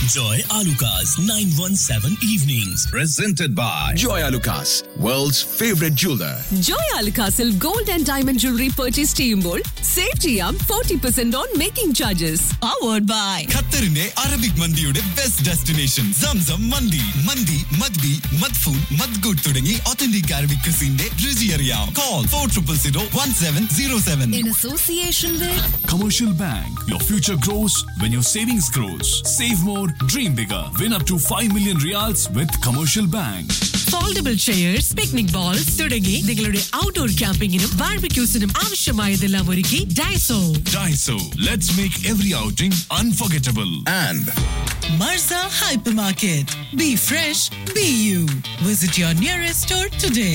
Enjoy Alucard's 917 evenings. Presented by Joy Lucas, world's favorite jeweler. Joy അൽകാസിൽ gold and diamond jewellery purchase ചെയ്യുമ്പോൾ save ചെയ്യാം forty percent on making charges powered by ഖത്തറിന്റെ Arabic മന്തിയുടെ best destination Zamzam മന്തി മന്തി മദ്ബി മദ്ഫൂൺ മദ്ഗുഡ് തുടങ്ങി ഒത്തന്റിക് അറബിക് ക്രിസിന്റെ രുചി അറിയാം call four triple zero one seven zero seven in association Commercial Bank. Your future grows when your savings grows. Save more, dream bigger. Win up to 5 million reals with Commercial Bank. Foldable chairs picnic bowls തുടങ്ങി നിങ്ങളുടെ outdoor ക്യാമ്പിങ്ങിനും ബാർബിക്യൂസിനും ആവശ്യമായതെല്ലാം ഒരുക്കി Daiso Daiso. Let's make every outing unforgettable. And Marza hypermarket be fresh be you visit your nearest store today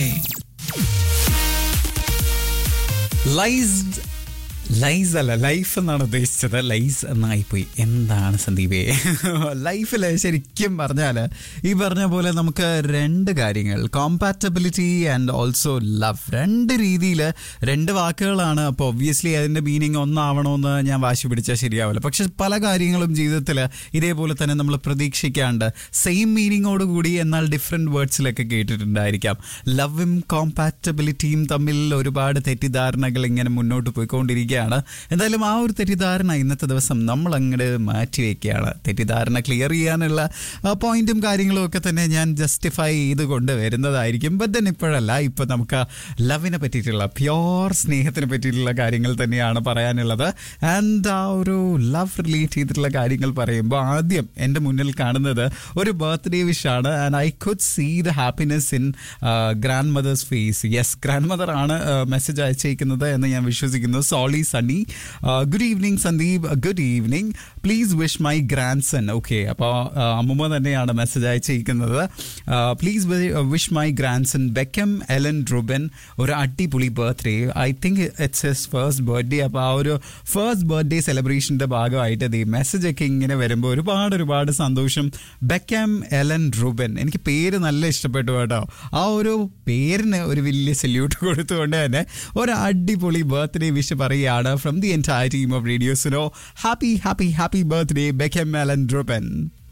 lies lies അല്ല life എന്നാണ് ഉദ്ദേശിച്ചത് lies എന്നായിപ്പോയി എന്താണ് സന്ദീപേ ലൈഫിൽ ശരിക്കും പറഞ്ഞാൽ ഈ പറഞ്ഞ പോലെ നമുക്ക് രണ്ട് കാര്യങ്ങൾ കോമ്പാറ്റബിലിറ്റി ആൻഡ് ഓൾസോ ലവ് രണ്ട് രീതിയിൽ രണ്ട് വാക്കുകളാണ് അപ്പോൾ ഒബ്വിയസ്ലി അതിൻ്റെ മീനിങ് ഒന്നാവണമെന്ന് ഞാൻ വാശി പിടിച്ചാൽ ശരിയാവില്ല പക്ഷെ പല കാര്യങ്ങളും ജീവിതത്തിൽ ഇതേപോലെ തന്നെ നമ്മൾ പ്രതീക്ഷിക്കാണ്ട് സെയിം മീനിങ്ങോട് കൂടി എന്നാൽ ഡിഫറെൻറ്റ് വേർഡ്സിലൊക്കെ കേട്ടിട്ടുണ്ടായിരിക്കാം ലവും കോമ്പാറ്റബിലിറ്റിയും തമ്മിൽ ഒരുപാട് തെറ്റിദ്ധാരണകൾ ഇങ്ങനെ മുന്നോട്ട് പോയിക്കൊണ്ടിരിക്കുകയാണ് എന്തായാലും ആ ഒരു തെറ്റിദ്ധാരണ ഇന്നത്തെ ദിവസം നമ്മൾ അങ്ങോട്ട് മാറ്റി വയ്ക്കുകയാണ് തെറ്റിദ്ധാരണ ക്ലിയർ ചെയ്യാനുള്ള പോയിന്റും കാര്യങ്ങളും ഒക്കെ തന്നെ ഞാൻ ജസ്റ്റിഫൈ ചെയ്ത് കൊണ്ട് വരുന്നതായിരിക്കും ബട്ട് ദെൻ ഇപ്പോഴല്ല ഇപ്പം നമുക്ക് ലവിനെ പറ്റിയിട്ടുള്ള പ്യോർ സ്നേഹത്തിനെ പറ്റിയിട്ടുള്ള കാര്യങ്ങൾ തന്നെയാണ് പറയാനുള്ളത് ആൻഡ് ആ ഒരു ലവ് റിലേറ്റ് ചെയ്തിട്ടുള്ള കാര്യങ്ങൾ പറയുമ്പോൾ ആദ്യം എൻ്റെ മുന്നിൽ കാണുന്നത് ഒരു ബർത്ത്ഡേ വിഷാണ് and I could see the happiness in grandmother's face yes grandmother ആണ് മെസ്സേജ് അയച്ചേക്കുന്നത് എന്ന് ഞാൻ വിശ്വസിക്കുന്നു Soly Sunny good evening Sandeep good evening please wish my grandson okay അപ്പോൾ അമ്മുമ്മ തന്നെയാണ് മെസ്സേജ് അയച്ചിരിക്കുന്നത് please wish my grandson Beckham Elan Ruben ഒരു അടിപൊളി birthday I think it's his first birthday അപ്പോൾ ആ ഒരു ഫസ്റ്റ് ബർത്ത്ഡേ സെലിബ്രേഷൻ്റെ ഭാഗമായിട്ട് ഈ മെസ്സേജ് ഒക്കെ ഇങ്ങനെ വരുമ്പോൾ ഒരുപാട് ഒരുപാട് സന്തോഷം ബെക്കം എലൻ റുബൻ എനിക്ക് പേര് നല്ല ഇഷ്ടപ്പെട്ടു കേട്ടോ ആ ഒരു പേരിന് ഒരു വലിയ സല്യൂട്ട് കൊടുത്തുകൊണ്ട് തന്നെ ഒരു അടിപൊളി ബർത്ത്ഡേ വിഷ് പറയുകയാണ് from the entire team of റേഡിയോസിനോ happy happy happy birthday Beckham Elan റുബൻ